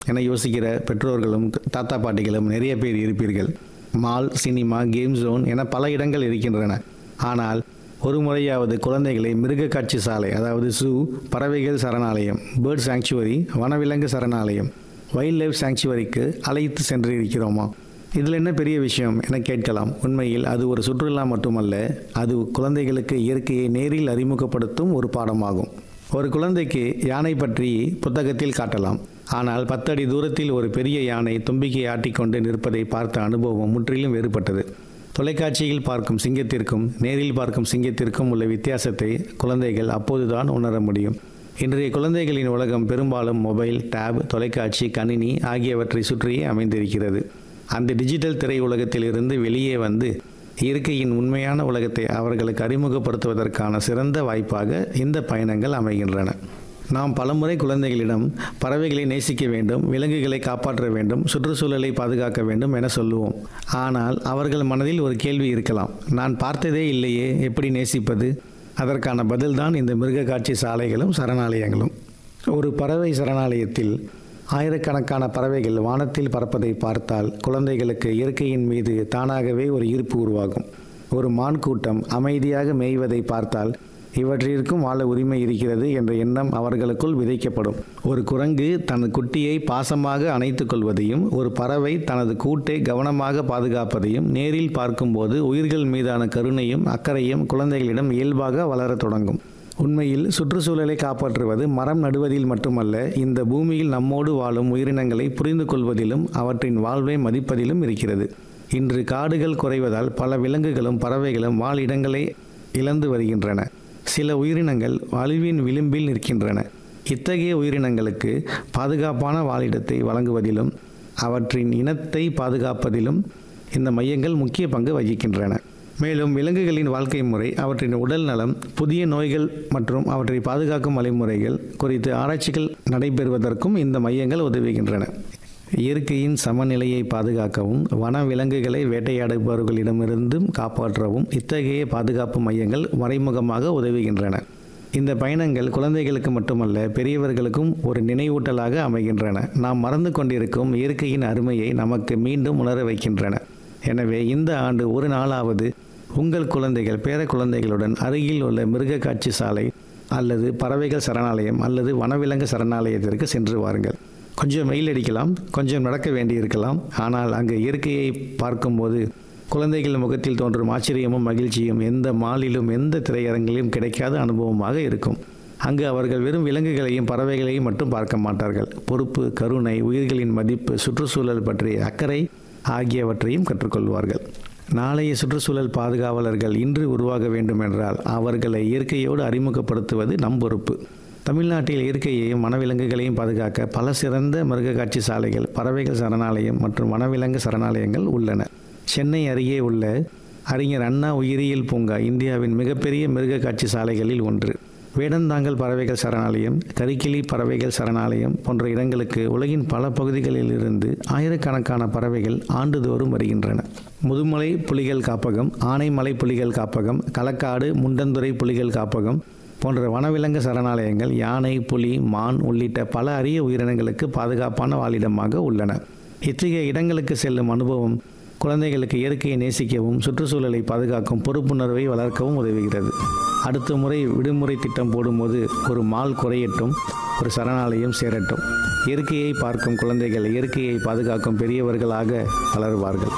என யோசிக்கிற பெற்றோர்களும் தாத்தா பாட்டிகளும் நிறைய பேர் இருப்பீர்கள் மால் சினிமா கேம் ஜோன் என பல இடங்கள் இருக்கின்றன ஆனால் ஒரு முறையாவது குழந்தைகளை மிருக காட்சி சாலை அதாவது ஜூ பறவைகள் சரணாலயம் பேர்ட் சாங்சுவரி வனவிலங்கு சரணாலயம் வைல்ட் லைஃப் சாங்சுவரிக்கு அழைத்து சென்று இருக்கிறோமா இதில் என்ன பெரிய விஷயம் என கேட்கலாம் உண்மையில் அது ஒரு சுற்றுலா மட்டுமல்ல அது குழந்தைகளுக்கு இயற்கையை நேரில் அறிமுகப்படுத்தும் ஒரு பாடமாகும் ஒரு குழந்தைக்கு யானை பற்றி புத்தகத்தில் காட்டலாம் ஆனால் பத்தடி தூரத்தில் ஒரு பெரிய யானை தும்பிக்கை ஆட்டிக்கொண்டு நிற்பதை பார்த்த அனுபவம் முற்றிலும் வேறுபட்டது தொலைக்காட்சியில் பார்க்கும் சிங்கத்திற்கும் நேரில் பார்க்கும் சிங்கத்திற்கும் உள்ள வித்தியாசத்தை குழந்தைகள் அப்போதுதான் உணர முடியும் இன்றைய குழந்தைகளின் உலகம் பெரும்பாலும் மொபைல் டேப் தொலைக்காட்சி கணினி ஆகியவற்றை சுற்றியே அமைந்திருக்கிறது அந்த டிஜிட்டல் திரை உலகத்திலிருந்து வெளியே வந்து இயற்கையின் உண்மையான உலகத்தை அவர்களுக்கு அறிமுகப்படுத்துவதற்கான சிறந்த வாய்ப்பாக இந்த பயணங்கள் அமைகின்றன நாம் பலமுறை குழந்தைகளிடம் பறவைகளை நேசிக்க வேண்டும் விலங்குகளை காப்பாற்ற வேண்டும் சுற்றுச்சூழலை பாதுகாக்க வேண்டும் என சொல்லுவோம் ஆனால் அவர்கள் மனதில் ஒரு கேள்வி இருக்கலாம் நான் பார்த்ததே இல்லையே எப்படி நேசிப்பது அதற்கான பதில்தான் இந்த மிருக காட்சி சாலைகளும் சரணாலயங்களும் ஒரு பறவை சரணாலயத்தில் ஆயிரக்கணக்கான பறவைகள் வானத்தில் பறப்பதை பார்த்தால் குழந்தைகளுக்கு இயற்கையின் மீது தானாகவே ஒரு ஈர்ப்பு உருவாகும் ஒரு மான் கூட்டம் அமைதியாக மேய்வதை பார்த்தால் இவற்றிற்கும் வாழ உரிமை இருக்கிறது என்ற எண்ணம் அவர்களுக்குள் விதைக்கப்படும் ஒரு குரங்கு தனது குட்டியை பாசமாக அணைத்துக் கொள்வதையும் ஒரு பறவை தனது கூட்டை கவனமாக பாதுகாப்பதையும் நேரில் பார்க்கும்போது உயிர்கள் மீதான கருணையும் அக்கறையும் குழந்தைகளிடம் இயல்பாக வளரத் தொடங்கும் உண்மையில் சுற்றுச்சூழலை காப்பாற்றுவது மரம் நடுவதில் மட்டுமல்ல இந்த பூமியில் நம்மோடு வாழும் உயிரினங்களை புரிந்து கொள்வதிலும் அவற்றின் வாழ்வை மதிப்பதிலும் இருக்கிறது இன்று காடுகள் குறைவதால் பல விலங்குகளும் பறவைகளும் வாழிடங்களை இழந்து வருகின்றன சில உயிரினங்கள் அழிவின் விளிம்பில் நிற்கின்றன இத்தகைய உயிரினங்களுக்கு பாதுகாப்பான வாழிடத்தை வழங்குவதிலும் அவற்றின் இனத்தை பாதுகாப்பதிலும் இந்த மையங்கள் முக்கிய பங்கு வகிக்கின்றன மேலும் விலங்குகளின் வாழ்க்கை முறை அவற்றின் உடல் நலம் புதிய நோய்கள் மற்றும் அவற்றை பாதுகாக்கும் வழிமுறைகள் குறித்து ஆராய்ச்சிகள் நடைபெறுவதற்கும் இந்த மையங்கள் உதவுகின்றன இயற்கையின் சமநிலையை பாதுகாக்கவும் வன விலங்குகளை வேட்டையாடுபவர்களிடமிருந்தும் காப்பாற்றவும் இத்தகைய பாதுகாப்பு மையங்கள் மறைமுகமாக உதவுகின்றன இந்த பயணங்கள் குழந்தைகளுக்கு மட்டுமல்ல பெரியவர்களுக்கும் ஒரு நினைவூட்டலாக அமைகின்றன நாம் மறந்து கொண்டிருக்கும் இயற்கையின் அருமையை நமக்கு மீண்டும் உணர வைக்கின்றன எனவே இந்த ஆண்டு ஒரு நாளாவது உங்கள் குழந்தைகள் பேர குழந்தைகளுடன் அருகில் உள்ள மிருக காட்சி சாலை அல்லது பறவைகள் சரணாலயம் அல்லது வனவிலங்கு சரணாலயத்திற்கு சென்று வாருங்கள் கொஞ்சம் வெயில் அடிக்கலாம் கொஞ்சம் நடக்க வேண்டியிருக்கலாம் ஆனால் அங்கு இயற்கையை பார்க்கும்போது குழந்தைகள் முகத்தில் தோன்றும் ஆச்சரியமும் மகிழ்ச்சியும் எந்த மாலிலும் எந்த திரையரங்கிலும் கிடைக்காத அனுபவமாக இருக்கும் அங்கு அவர்கள் வெறும் விலங்குகளையும் பறவைகளையும் மட்டும் பார்க்க மாட்டார்கள் பொறுப்பு கருணை உயிர்களின் மதிப்பு சுற்றுச்சூழல் பற்றிய அக்கறை ஆகியவற்றையும் கற்றுக்கொள்வார்கள் நாளைய சுற்றுச்சூழல் பாதுகாவலர்கள் இன்று உருவாக வேண்டும் என்றால் அவர்களை இயற்கையோடு அறிமுகப்படுத்துவது நம் பொறுப்பு தமிழ்நாட்டில் இயற்கையையும் வனவிலங்குகளையும் பாதுகாக்க பல சிறந்த மிருக காட்சி சாலைகள் பறவைகள் சரணாலயம் மற்றும் வனவிலங்கு சரணாலயங்கள் உள்ளன சென்னை அருகே உள்ள அறிஞர் அண்ணா உயிரியல் பூங்கா இந்தியாவின் மிகப்பெரிய மிருக காட்சி சாலைகளில் ஒன்று வேடந்தாங்கல் பறவைகள் சரணாலயம் கரிக்கிளி பறவைகள் சரணாலயம் போன்ற இடங்களுக்கு உலகின் பல பகுதிகளில் இருந்து ஆயிரக்கணக்கான பறவைகள் ஆண்டுதோறும் வருகின்றன முதுமலை புலிகள் காப்பகம் ஆனைமலை புலிகள் காப்பகம் களக்காடு முண்டந்துறை புலிகள் காப்பகம் போன்ற வனவிலங்கு சரணாலயங்கள் யானை புலி மான் உள்ளிட்ட பல அரிய உயிரினங்களுக்கு பாதுகாப்பான வாழிடமாக உள்ளன இத்தகைய இடங்களுக்கு செல்லும் அனுபவம் குழந்தைகளுக்கு இயற்கையை நேசிக்கவும் சுற்றுச்சூழலை பாதுகாக்கும் பொறுப்புணர்வை வளர்க்கவும் உதவுகிறது அடுத்த முறை விடுமுறை திட்டம் போடும்போது ஒரு மால் குறையட்டும் ஒரு சரணாலயம் சேரட்டும் இயற்கையை பார்க்கும் குழந்தைகள் இயற்கையை பாதுகாக்கும் பெரியவர்களாக வளருவார்கள்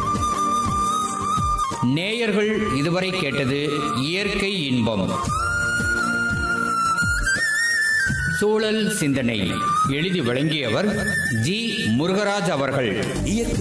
நேயர்கள் இதுவரை கேட்டது இயற்கை இன்பம் சூழல் சிந்தனை எழுதி வழங்கியவர் ஜி முருகராஜ் அவர்கள்